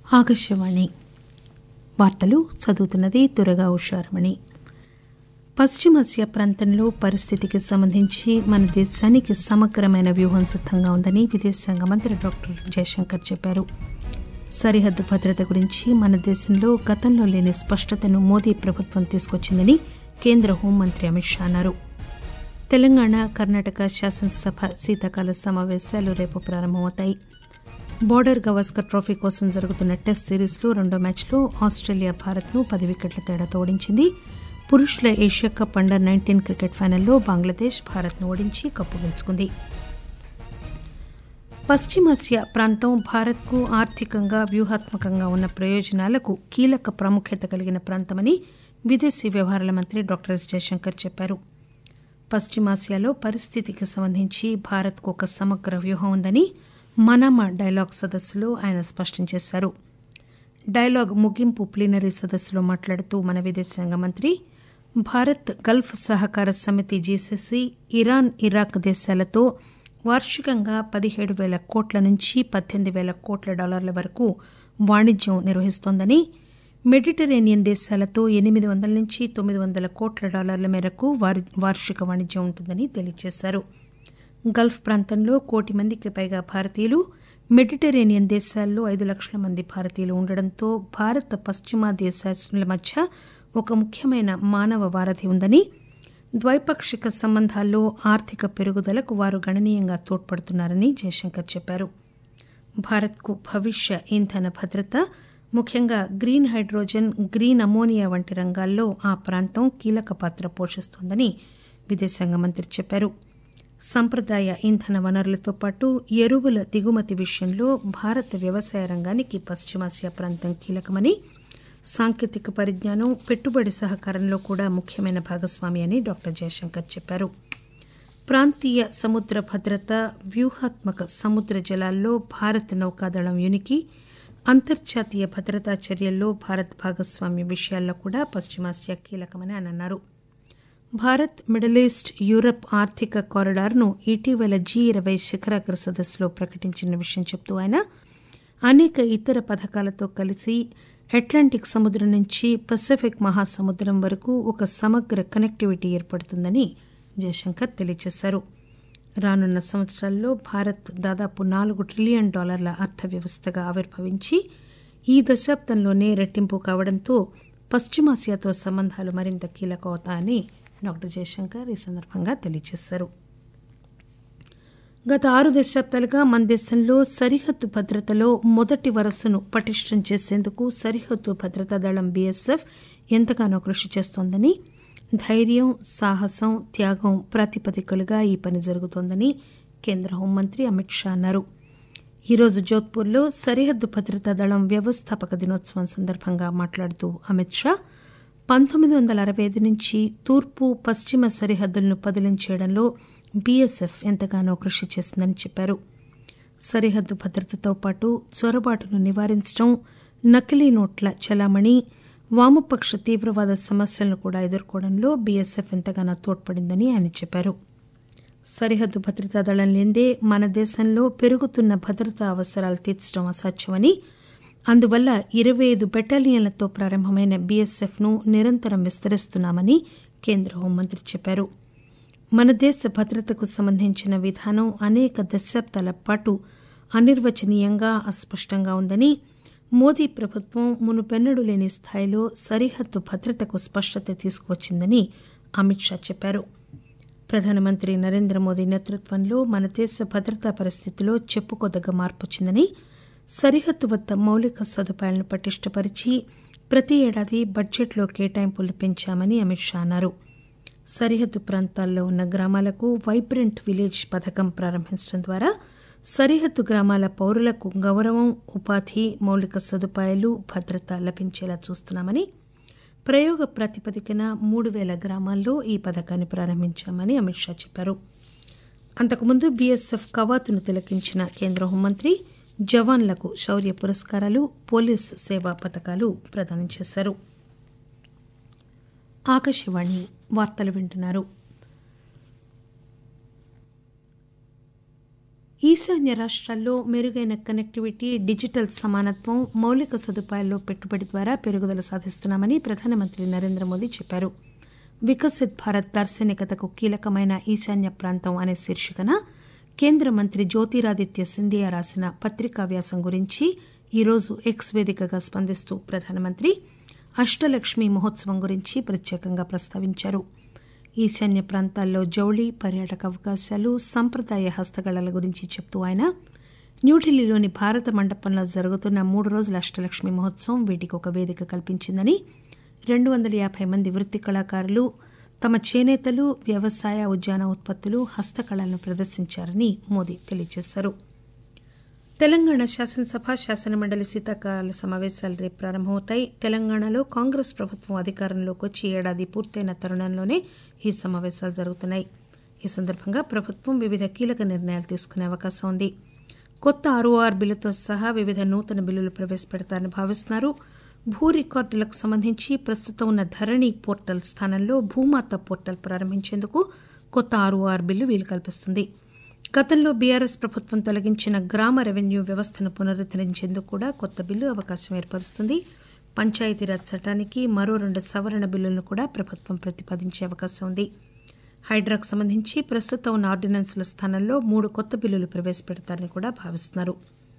ఆకాశవాణి వార్తలు చదువుతున్నది దురగా ఉషారమణి పశ్చిమాసియా ప్రాంతంలో పరిస్థితికి సంబంధించి మన దేశానికి సమగ్రమైన వ్యూహం సిద్దంగా ఉందని విదేశాంగ మంత్రి డాక్టర్ జయశంకర్ చెప్పారు సరిహద్దు భద్రత గురించి మన దేశంలో గతంలో లేని స్పష్టతను మోదీ ప్రభుత్వం తీసుకొచ్చిందని కేంద్ర హోంమంత్రి అమిత్ షా అన్నారు తెలంగాణ కర్ణాటక శాసనసభ శీతాకాల సమావేశాలు రేపు ప్రారంభమవుతాయి బోర్డర్ గవాస్కర్ ట్రోఫీ కోసం జరుగుతున్న టెస్ట్ సిరీస్లో రెండో మ్యాచ్లో ఆస్ట్రేలియా భారత్ను పది వికెట్ల తేడాతో ఓడించింది పురుషుల Asia cup under nineteen cricket ఫైనల్లో బంగ్లాదేశ్ భారత్ను ఓడించి కప్పు గెలుచుకుంది పశ్చిమాసియా ప్రాంతం భారత్కు ఆర్థికంగా వ్యూహాత్మకంగా ఉన్న ప్రయోజనాలకు కీలక ప్రాముఖ్యత కలిగిన ప్రాంతమని విదేశీ వ్యవహారాల మంత్రి డాక్టర్ ఎస్ జయశంకర్ చెప్పారు పశ్చిమాసియాలో పరిస్థితికి సంబంధించి భారత్కు ఒక సమగ్ర వ్యూహం ఉందని మనామా డైలాగ్ సదస్సులో ఆయన స్పష్టం చేశారు డైలాగ్ ముగింపు ప్లీనరీ సదస్సులో మాట్లాడుతూ మన విదేశాంగ మంత్రి భారత్ గల్ఫ్ సహకార సమితి జీసీసీ ఇరాన్ ఇరాక్ దేశాలతో వార్షికంగా పదిహేడు పేల కోట్ల నుంచి పద్దెనిమిది పేల కోట్ల డాలర్ల వరకు వాణిజ్యం నిర్వహిస్తోందని మెడిటరేనియన్ దేశాలతో ఎనిమిది వందల నుంచి తొమ్మిది వందల కోట్ల డాలర్ల మేరకు వార్షిక వాణిజ్యం ఉంటుందని తెలియజేశారు గల్ఫ్ ప్రాంతంలో కోటి మందికి పైగా భారతీయులు మెడిటరేనియన్ దేశాల్లో ఐదు లక్షల మంది భారతీయులు ఉండడంతో భారత్ పశ్చిమ దేశాల మధ్య ఒక ముఖ్యమైన మానవ వారధి ఉందని ద్వైపాక్షిక సంబంధాల్లో ఆర్థిక పెరుగుదలకు వారు గణనీయంగా తోడ్పడుతున్నారని జయశంకర్ చెప్పారు భారత్కు భవిష్య ఇంధన భద్రత ముఖ్యంగా గ్రీన్ హైడ్రోజన్ గ్రీన్ అమోనియా వంటి రంగాల్లో ఆ ప్రాంతం కీలక పాత్ర పోషిస్తోందని విదేశాంగ మంత్రి చెప్పారు సంప్రదాయ ఇంధన వనరులతో పాటు ఎరువుల దిగుమతి విషయంలో భారత వ్యవసాయ రంగానికి పశ్చిమాసియా ప్రాంతం కీలకమని సాంకేతిక పరిజ్ఞానం పెట్టుబడి సహకారంలో కూడా ముఖ్యమైన భాగస్వామి అని డాక్టర్ జయశంకర్ చెప్పారు ప్రాంతీయ సముద్ర భద్రత వ్యూహాత్మక సముద్ర జలాల్లో భారత్ నౌకాదళం యునికి అంతర్జాతీయ భద్రతా చర్యల్లో భారత్ భాగస్వామ్య విషయాల్లో కూడా పశ్చిమాసియా కీలకమని ఆయన అన్నారు భారత్ మిడిల్ ఈస్ట్ యూరప్ ఆర్థిక కారిడార్ను ఇటీవల జీ ఇరవై శిఖరాగ్ర సదస్సులో ప్రకటించిన విషయం చెబుతూ ఆయన అనేక ఇతర పథకాలతో కలిసి అట్లాంటిక్ సముద్రం నుంచి పసిఫిక్ మహాసముద్రం వరకు ఒక సమగ్ర కనెక్టివిటీ ఏర్పడుతుందని జయశంకర్ తెలియజేశారు రానున్న సంవత్సరాల్లో భారత్ దాదాపు నాలుగు ట్రిలియన్ డాలర్ల అర్థవ్యవస్థగా ఆవిర్భవించి ఈ దశాబ్దంలోనే రెట్టింపు కావడంతో పశ్చిమాసియాతో సంబంధాలు మరింత కీలకమవుతాయని డాక్టర్ జయశంకర్ ఈ సందర్భంగా తెలియజేశారు గత ఆరు దశాబ్దాలుగా మన దేశంలో సరిహద్దు భద్రతలో మొదటి వరుసను పటిష్టం చేసేందుకు సరిహద్దు భద్రతా దళం బీఎస్ఎఫ్ ఎంతగానో కృషి చేస్తోందని ధైర్యం సాహసం త్యాగం ప్రాతిపదికలుగా ఈ పని జరుగుతోందని కేంద్ర హోంమంత్రి అమిత్ షా అన్నారు ఈరోజు జోధ్పూర్లో సరిహద్దు భద్రతా దళం వ్యవస్థాపక దినోత్సవం సందర్భంగా మాట్లాడుతూ అమిత్ షా పంతొమ్మిది వందల అరవై ఐదు నుంచి తూర్పు పశ్చిమ సరిహద్దులను పదిలం చేయడంలో బీఎస్ఎఫ్ ఎంతగానో కృషి చేసిందని చెప్పారు సరిహద్దు భద్రతతో పాటు చొరబాటును నివారించడం నకిలీ నోట్ల చలామణి వామపక్ష తీవ్రవాద సమస్యలను కూడా ఎదుర్కోవడంలో బీఎస్ఎఫ్ ఎంతగానో తోడ్పడిందని ఆయన చెప్పారు సరిహద్దు భద్రతా దళం లేదే మన దేశంలో పెరుగుతున్న భద్రతా అవసరాలు తీర్చడం అసాధ్యమని అందువల్ల ఇరవై ఐదు బెటాలియన్లతో ప్రారంభమైన బీఎస్ఎఫ్ను నిరంతరం విస్తరిస్తున్నామని కేంద్ర హోంమంత్రి చెప్పారు మన దేశ భద్రతకు సంబంధించిన విధానం అనేక దశాబ్దాల పాటు అనిర్వచనీయంగా అస్పష్టంగా ఉందని మోదీ ప్రభుత్వం మునుపెన్నడూ లేని స్థాయిలో సరిహద్దు భద్రతకు స్పష్టత తీసుకువచ్చిందని అమిత్ షా చెప్పారు ప్రధానమంత్రి నరేంద్ర మోదీ నేతృత్వంలో మన దేశ భద్రతా పరిస్థితిలో చెప్పుకోదగ్గ మార్పు వచ్చిందని సరిహద్దు వద్ద మౌలిక సదుపాయాలను పటిష్టపరిచి ప్రతి ఏడాది బడ్జెట్లో కేటాయింపులు పెంచామని అమిత్ షా అన్నారు సరిహద్దు ప్రాంతాల్లో ఉన్న గ్రామాలకు వైబ్రెంట్ విలేజ్ పథకం ప్రారంభించడం ద్వారా సరిహద్దు గ్రామాల పౌరులకు గౌరవం ఉపాధి మౌలిక సదుపాయాలు భద్రత లభించేలా చూస్తున్నామని ప్రయోగ ప్రాతిపదికన మూడు వేల గ్రామాల్లో ఈ పథకాన్ని ప్రారంభించామని అమిత్ షా చెప్పారు అంతకుముందు బీఎస్ఎఫ్ కవాతును తిలకించిన కేంద్ర హోంమంత్రి జవాన్లకు శౌర్య పురస్కారాలు పోలీస్ సేవా పథకాలు ప్రదానం చేశారు ఆకాశవాణి వార్తలు వింటున్నారు ఈశాన్య రాష్ట్రాల్లో మెరుగైన కనెక్టివిటీ డిజిటల్ సమానత్వం మౌలిక సదుపాయాల్లో పెట్టుబడి ద్వారా పెరుగుదల సాధిస్తున్నామని ప్రధానమంత్రి నరేంద్ర మోదీ చెప్పారు వికసిత్ భారత్ దార్శనికతకు కీలకమైన ఈశాన్య ప్రాంతం అనే శీర్షికన కేంద్ర మంత్రి జ్యోతిరాదిత్య సింధియా రాసిన పత్రికా వ్యాసం గురించి ఈరోజు ఎక్స్ వేదికగా స్పందిస్తూ ప్రధానమంత్రి అష్టలక్ష్మి మహోత్సవం గురించి ప్రత్యేకంగా ప్రస్తావించారు ఈశాన్య ప్రాంతాల్లో జౌళి పర్యాటక అవకాశాలు సంప్రదాయ హస్తకళల గురించి చెప్తూ ఆయన న్యూఢిల్లీలోని భారత మండపంలో జరుగుతున్న మూడు రోజుల అష్టలక్ష్మి మహోత్సవం వీటికి ఒక వేదిక కల్పించిందని రెండు వందల యాభై మంది వృత్తి కళాకారులు తమ చేనేతలు వ్యవసాయ ఉద్యాన ఉత్పత్తులు హస్తకళలను ప్రదర్శించారని మోదీ తెలియజేశారు తెలంగాణ శాసనసభ శాసనమండలి శీతాకాల సమావేశాలు రేపు ప్రారంభమవుతాయి తెలంగాణలో కాంగ్రెస్ ప్రభుత్వం అధికారంలోకి వచ్చి ఏడాది పూర్తయిన తరుణంలోనే ఈ సమావేశాలు జరుగుతున్నాయి ఈ సందర్భంగా ప్రభుత్వం వివిధ కీలక నిర్ణయాలు తీసుకునే అవకాశం ఉంది కొత్త ఆర్ఓఆర్ బిల్లుతో సహా వివిధ నూతన బిల్లులు ప్రవేశపెడతారని భావిస్తున్నారు భూ రికార్డులకు సంబంధించి ప్రస్తుతం ఉన్న ధరణి పోర్టల్ స్థానంలో భూమాత పోర్టల్ ప్రారంభించేందుకు కొత్త ఆర్ఓఆర్ బిల్లు వీలు కల్పిస్తుంది గతంలో బీఆర్ఎస్ ప్రభుత్వం తొలగించిన గ్రామ రెవెన్యూ వ్యవస్థను పునరుద్దరించేందుకు కూడా కొత్త బిల్లు అవకాశం ఏర్పరుస్తుంది పంచాయతీరాజ్ చట్టానికి మరో రెండు సవరణ బిల్లులను కూడా ప్రభుత్వం ప్రతిపాదించే అవకాశం ఉంది హైడ్రాకు సంబంధించి ప్రస్తుతం ఉన్న ఆర్డినెన్స్ల స్థానంలో మూడు కొత్త బిల్లులు ప్రవేశపెడతారని కూడా భావిస్తున్నారు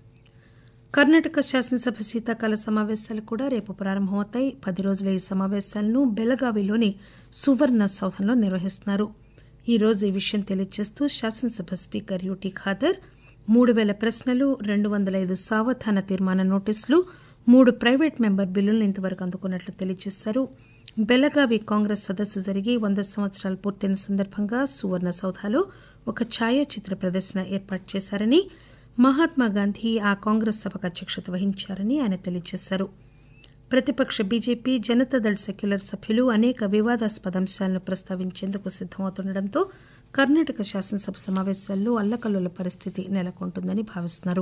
కర్ణాటక శాసనసభ శీతాకాల సమావేశాలు కూడా రేపు ప్రారంభమవుతాయి పది రోజుల ఈ సమావేశాలను బెలగావిలోని సువర్ణ సౌధంలో నిర్వహిస్తున్నారు ఈ రోజు ఈ విషయం తెలియజేస్తూ శాసనసభ స్పీకర్ యూటీ ఖాదర్ మూడు పేల ప్రశ్నలు రెండు వందల ఐదు సావధాన తీర్మాన నోటీసులు మూడు ప్రైవేట్ మెంబర్ బిల్లులను ఇంతవరకు అందుకున్నట్లు తెలియజేశారు బెలగావి కాంగ్రెస్ సదస్సు జరిగి వంద సంవత్సరాలు పూర్తయిన సందర్భంగా సువర్ణ సౌధాలో ఒక ఛాయాచిత్ర ప్రదర్శన ఏర్పాటు చేశారని మహాత్మాగాంధీ ఆ కాంగ్రెస్ సభకు అధ్యక్షత వహించారని ఆయన తెలియజేశారు ప్రతిపక్ష బీజేపీ జనతాదళ్ సెక్యులర్ సభ్యులు అనేక వివాదాస్పద అంశాలను ప్రస్తావించేందుకు సిద్దమవుతుండటంతో కర్ణాటక శాసనసభ సమావేశాల్లో అల్లకల్లోల పరిస్థితి నెలకొంటుందని భావిస్తున్నారు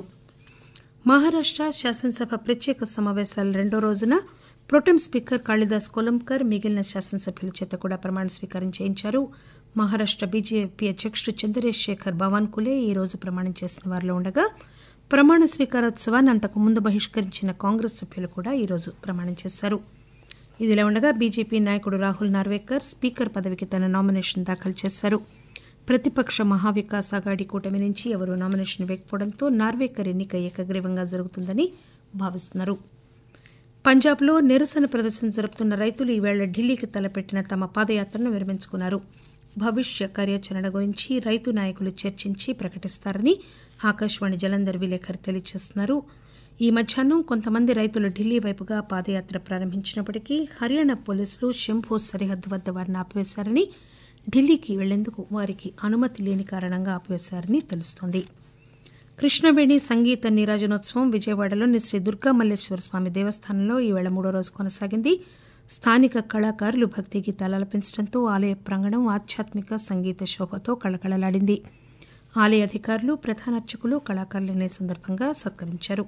మహారాష్ట శాసనసభ ప్రత్యేక సమావేశాల రెండో రోజున ప్రొటెం స్పీకర్ కాళిదాస్ కొలంకర్ మిగిలిన శాసనసభ్యుల చేత కూడా ప్రమాణ స్వీకారం చేయించారు మహారాష్ట బీజేపీ అధ్యక్షుడు చంద్రశేఖర్ శేఖర్ బవాన్కులే ఈ రోజు ప్రమాణం చేసిన వారిలో ఉండగా ప్రమాణ స్వీకారోత్సవాన్ని అంతకు ముందు బహిష్కరించిన కాంగ్రెస్ సభ్యులు కూడా ఈరోజు ప్రమాణం చేశారు ఇదిలా ఉండగా బీజేపీ నాయకుడు రాహుల్ నార్వేకర్ స్పీకర్ పదవికి తన నామినేషన్ దాఖలు చేశారు ప్రతిపక్ష మహావికాస్ అఘాడీ కూటమి నుంచి ఎవరూ నామినేషన్ వేయకపోవడంతో నార్వేకర్ ఎన్నిక ఏకగ్రీవంగా జరుగుతుందని భావిస్తున్నారు పంజాబ్లో నిరసన ప్రదర్శన జరుపుతున్న రైతులు ఈవేళ ఢిల్లీకి తలపెట్టిన తమ పాదయాత్రను విరమించుకున్నారు భవిష్య కార్యాచరణ గురించి రైతు నాయకులు చర్చించి ప్రకటిస్తారని ఆకాశవాణి జలంధర్ విలేకరి తెలియజేస్తున్నారు ఈ మధ్యాహ్నం కొంతమంది రైతులు ఢిల్లీ వైపుగా పాదయాత్ర ప్రారంభించినప్పటికీ హర్యానా పోలీసులు శంభూ సరిహద్దు వద్ద వారిని ఆపివేశారని ఢిల్లీకి వెళ్లేందుకు వారికి అనుమతి లేని కారణంగా ఆపివేశారని తెలుస్తోంది కృష్ణవేణి సంగీత నీరాజనోత్సవం విజయవాడలోని శ్రీ దుర్గా మల్లేశ్వర స్వామి దేవస్థానంలో ఈవేళ మూడో రోజు కొనసాగింది స్థానిక కళాకారులు భక్తి గీతాలు ఆలపించడంతో ఆలయ ప్రాంగణం ఆధ్యాత్మిక సంగీత శోభతో కళకళలాడింది ఆలయ అధికారులు ప్రధాన అర్చకులు కళాకారులను ఈ సందర్భంగా సత్కరించారు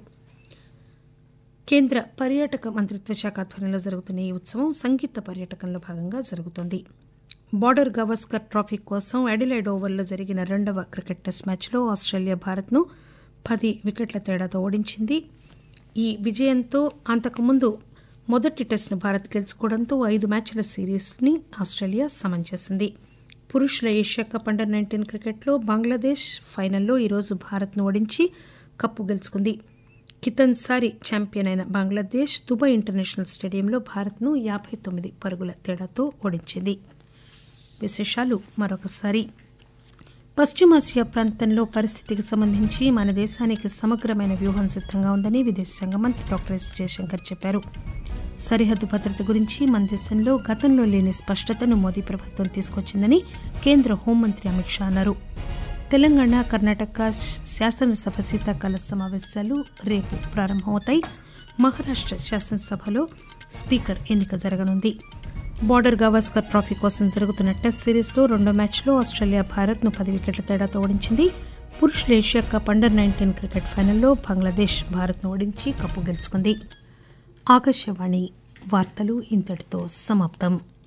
కేంద్ర పర్యాటక మంత్రిత్వ శాఖ ఆధ్వర్యంలో జరుగుతున్న ఈ ఉత్సవం సంగీత పర్యాటకంలో భాగంగా జరుగుతోంది బార్డర్ గవస్కర్ ట్రోఫీ కోసం అడిలైడ్ ఓవర్లో జరిగిన రెండవ క్రికెట్ టెస్ట్ మ్యాచ్లో ఆస్ట్రేలియా భారత్ను పది వికెట్ల తేడాతో ఓడించింది ఈ విజయంతో అంతకుముందు మొదటి టెస్ట్ను భారత్ గెలుచుకోవడంతో ఐదు మ్యాచ్ల సిరీస్ని ఆస్ట్రేలియా సమం చేసింది పురుషుల ఏషియా కప్ అండర్ నైన్టీన్ క్రికెట్లో బంగ్లాదేశ్ ఫైనల్లో ఈరోజు భారత్ను ఓడించి కప్పు గెలుచుకుంది కితన్సారి ఛాంపియన్ అయిన బంగ్లాదేశ్ దుబాయ్ ఇంటర్నేషనల్ స్టేడియంలో భారత్ను యాభై తొమ్మిది పరుగుల తేడాతో ఓడించింది విశేషాలు మరొకసారి పశ్చిమాసియా ప్రాంతంలో పరిస్థితికి సంబంధించి మన దేశానికి సమగ్రమైన వ్యూహం సిద్ధంగా ఉందని విదేశాంగ మంత్రి డాక్టర్ ఎస్ జయశంకర్ చెప్పారు సరిహద్దు భద్రత గురించి మన దేశంలో గతంలో లేని స్పష్టతను మోదీ ప్రభుత్వం తీసుకొచ్చిందని కేంద్ర హోంమంత్రి అమిత్ షా అన్నారు తెలంగాణ కర్ణాటక శాసనసభ శీతాకాల సమావేశాలు రేపు ప్రారంభమవుతాయి మహారాష్ట శాసనసభలో స్పీకర్ ఎన్నిక జరగనుంది బార్డర్ గవాస్కర్ ట్రోఫీ కోసం జరుగుతున్న టెస్ట్ సిరీస్లో రెండో మ్యాచ్లో ఆస్ట్రేలియా భారత్ను పది వికెట్ల తేడాతో ఓడించింది పురుషుల Asia cup under nineteen cricket ఫైనల్లో బంగ్లాదేశ్ భారత్ను ఓడించి కప్పు గెలుచుకుంది ఆకాశవాణి వార్తలు ఇంతటితో సమాప్తం